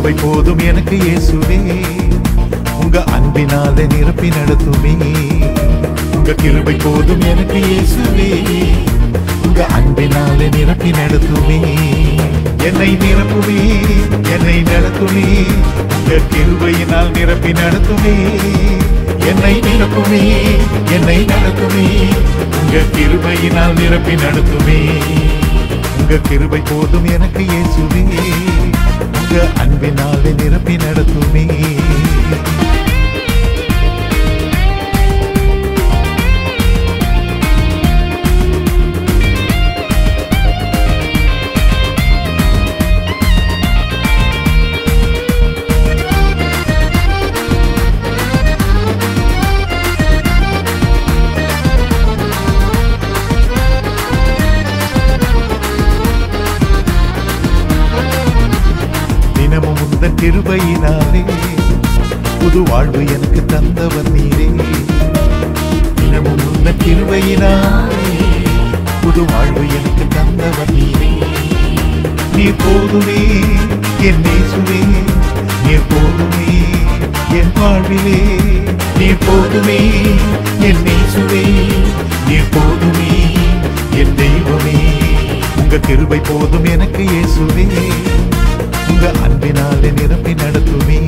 கிருபை போதும் எனக்கு இயேசுவே உங்க அன்பினால நிரப்பி நடத்துமே உங்க கிருபை போதும் எனக்கு இயேசுவே உங்க அன்பினால நிரப்பி நடத்துமே என்னை நிரப்புமே என்னை நடத்துமே உங்க கிருபையினால் நிரப்பி நடத்துமே என்னை நிரப்புமே என்னை நடத்துமே உங்க கிருபையினால் நிரப்பி நடத்துமே உங்க கிருபை போதும் எனக்கு இயேசுவே உங்க அன்பினாலே நிரப்பி நடத்துமே தினமும் உந்தன் கிருபையினாலே புது வாழ்வு எனக்கு தந்தவர் நீரே தினமும் உந்தன் கிருபையினாலே புது வாழ்வு எனக்கு தந்தவர் நீரே நீர் போதுமே என் நேசுவே நீர் போதுமே என் வாழ்விலே நீர் போதுமே என் நேசுவே நீர் போதுமே என் தெய்வமே உங்க கிருபை போதும் எனக்கு இயேசுவே உங்க அன்பினாலே நிரப்பி நடத்துமே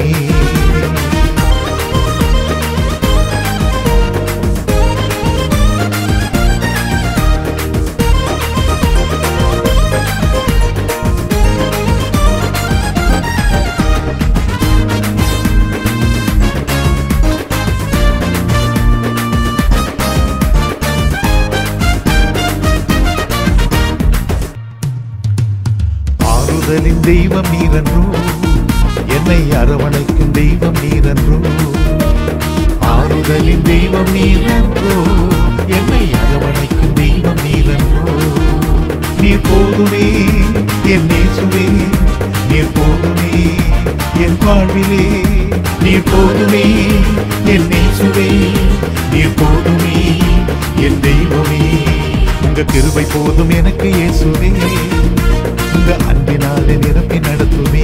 ஆறுதலின் தெய்வம் நீரன்றோ என்னை அரவணைக்கும் தெய்வம் நீரன்றோ ஆறுதலின் தெய்வம் நீரன்றோ என்னை அரவணைக்கும் தெய்வம் நீரன்றோ நீர் போதுமே என் நேசுவே நீர் போதுமே என் வாழ்விலே நீர் போதுமே என் நேசுவே நீர் போதுமே என் தெய்வமே உங்க கிருபை போதும் எனக்கு இயேசுவே உங்க அன்பினாலே நிரப்பி நடத்துமே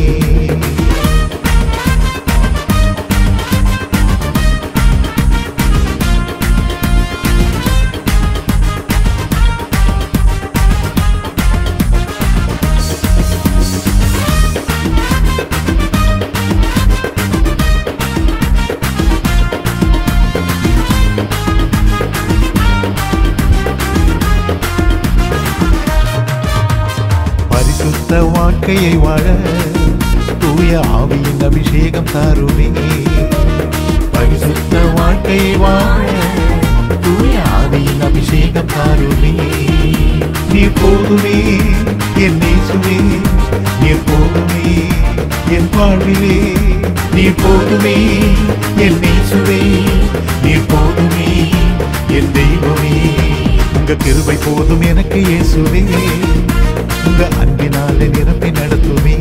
பரிசுத்த வாழ்க்கையை வாழ தூய ஆவியின் அபிஷேகம் தாருமே பரிசுத்த வாழ்க்கையை வாழ தூய ஆவியின் அபிஷேகம் தாருமே நீ போதுமே என் நேசுவே நீ போதுமே என் வாழ்விலே நீ போதுமே என் நேசுவே நீ போதுமே என் தெய்வமே உங்க கிருபை போதும் எனக்கு இயேசுவே உங்க அன்பினாலே நிரப்பி நடத்துமே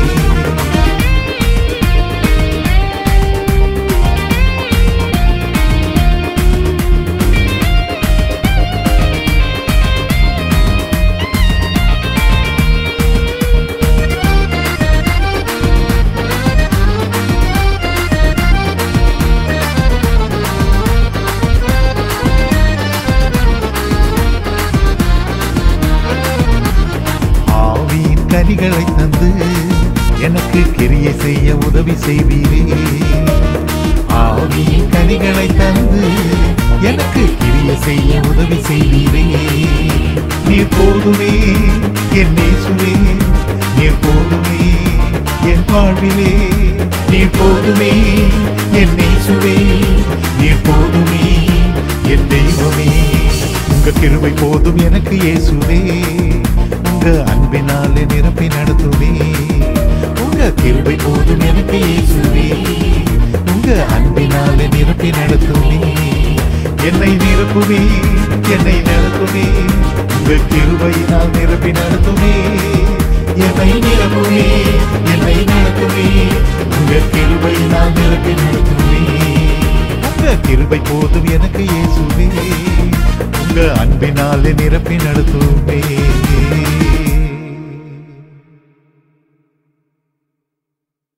ஆவியின் கனிகளை தந்து எனக்கு கிரியை செய்ய உதவி செய்வீரே ஆவியின் கனிகளை தந்து எனக்கு கிரியை செய்ய உதவி செய்வீரே நீர் போதுமே என் நேசுவே நீர் போதுமே என் வாழ்விலே நீர் போதுமே என் நேசுவே நீர் போதுமே என் தெய்வமே உங்க கிருபை போதும் எனக்கு இயேசுவே உங்க அன்பினாலே நிரப்பி நடத்துவே உங்க கிருபை போதும் எனக்கு இயேசுவே உங்க அன்பினாலே நிரப்பி நடத்துவே என்னை நிரப்புவே என்னை நடத்துவே உங்க கிருபையினால் நிரப்பி நடத்துவே என்னை நிரப்புவே என்னை நடத்துவே உங்க கிருபையினால் நிரப்பி நடத்துவே உங்க கிருபை போதும் எனக்கு இயேசுவே உங்க அன்பினாலே நிரப்பி நடத்துவே